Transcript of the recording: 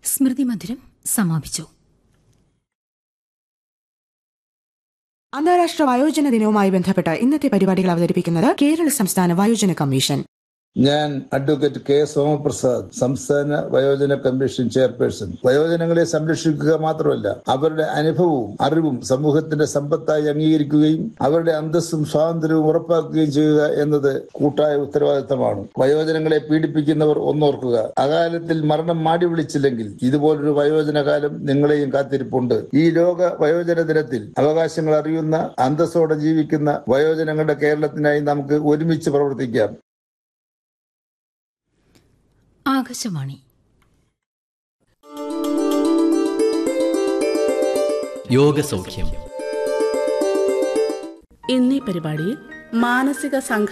സ്മൃതി മധുരം സമാപിച്ചു അന്താരാഷ്ട്ര വയോജന ദിനവുമായി ബന്ധപ്പെട്ട് ഇന്നത്തെ പരിപാടികൾ അവതരിപ്പിക്കുന്നത് കേരള സംസ്ഥാന വയോജന കമ്മീഷൻ ഞാൻ അഡ്വക്കേറ്റ് കെ സോമപ്രസാദ് സംസ്ഥാന വയോജന കമ്മീഷൻ ചെയർപേഴ്സൺ വയോജനങ്ങളെ സംരക്ഷിക്കുക മാത്രമല്ല അവരുടെ അനുഭവവും അറിവും സമൂഹത്തിന്റെ സമ്പത്തായി അംഗീകരിക്കുകയും അവരുടെ അന്തസ്സും സ്വാതന്ത്ര്യവും ഉറപ്പാക്കുകയും ചെയ്യുക എന്നത് കൂട്ടായ ഉത്തരവാദിത്തമാണ് വയോജനങ്ങളെ പീഡിപ്പിക്കുന്നവർ ഒന്നോർക്കുക അകാലത്തിൽ മരണം മാടി വിളിച്ചില്ലെങ്കിൽ ഇതുപോലൊരു വയോജന കാലം നിങ്ങളെയും കാത്തിരിപ്പുണ്ട് ഈ ലോക വയോജന ദിനത്തിൽ അവകാശങ്ങൾ അറിയുന്ന അന്തസ്സോടെ ജീവിക്കുന്ന വയോജനങ്ങളുടെ കേരളത്തിനായി നമുക്ക് ഒരുമിച്ച് പ്രവർത്തിക്കാം ആകാശവാണി യോഗസൗഖ്യം എന്നീ പരിപാടിയിൽ മാനസിക സംഘ